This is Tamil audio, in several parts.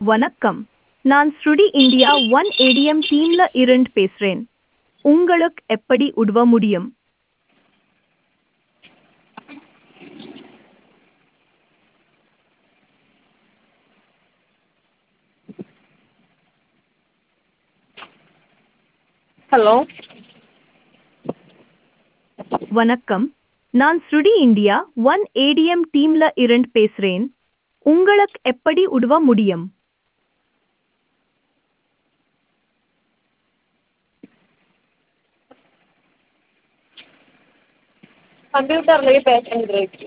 வணக்கம் நான் ஸ்ருடி இந்தியா ஒன் ஏடிஎம் டீம்ல இருந்து பேசுறேன் உங்களுக்கு எப்படி உதவ முடியும் ஹலோ வணக்கம் நான் ஸ்ருடி இந்தியா ஒன் ஏடிஎம் டீம்ல இருந்து பேசுறேன் உங்களுக்கு எப்படி உதவ முடியும் கம்ப்யூட்டர்லேயே பேச முடியாது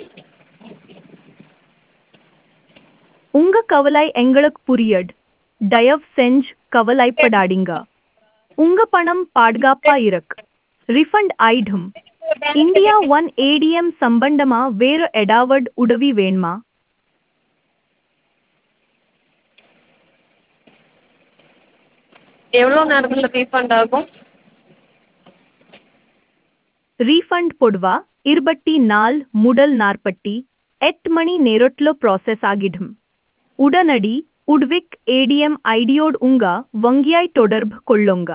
உங்க கவலை எங்களுக்கு புரியுது தயவு செஞ்சு கவலைப்படாதீங்க உங்க பணம் பாதுகாப்பா இருக்கு ரிஃபண்ட் ஆயிடும் இந்தியா ஒன் ஏடிஎம் சம்பந்தமா வேற ஏதாவது உதவி வேணுமா எவ்வளோ நேரத்தில் ரீஃபண்ட் ஆகும் ரீஃபண்ட் பொடுவா இருபத்தி நால் முதல் நாற்பத்தி எட்டு மணி நேரத்துல ப்ராசஸ் ஆகிடும் உடனடி உட்விக் ஏடிஎம் ஐடியோடு உங்க வங்கியாய் தொடர்பு கொள்ளுங்க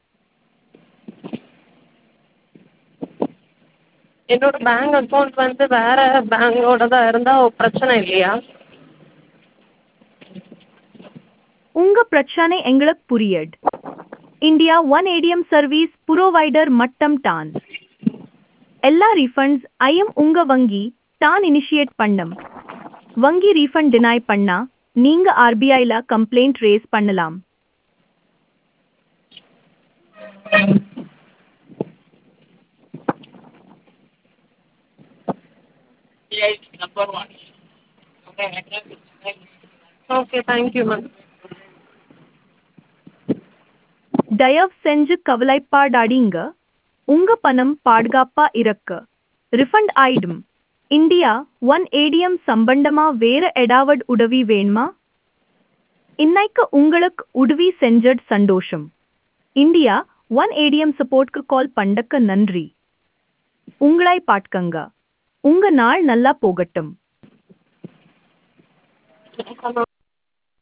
என்னோட பேங்க் அக்கௌண்ட் வந்து வேறு பேங்கோட தான் இருந்தால் பிரச்சனை இல்லையா உங்க பிரச்சனை எங்களுக்கு புரியுது India one ATM service provider மட்டம் டான் எல்லா ரீஃபண்ட்ஸ் ஐயம் உங்க வங்கி டான் இனிஷியேட் பண்ணம் வங்கி ரீஃபண்ட் டினை பண்ணா நீங்க ஆர்பிஐல கம்ப்ளைண்ட் ரேஸ் பண்ணலாம் ஓகே தேங்க்யூ மேம் தயவு செஞ்சு கவலைப்பாடாதீங்க உங்க பணம் பாதுகாப்பா இருக்கு ரிஃபண்ட் ஆயிடும் இந்தியா ஒன் ஏடிஎம் சம்பந்தமா வேற ஏதாவது உதவி வேணுமா இன்னைக்கு உங்களுக்கு உதவி செஞ்சது சந்தோஷம் இந்தியா ஒன் ஏடிஎம் சப்போர்ட்க்கு கால் பண்ணக்க நன்றி உங்களை பாட்கங்க உங்க நாள் நல்லா போகட்டும் ஹலோ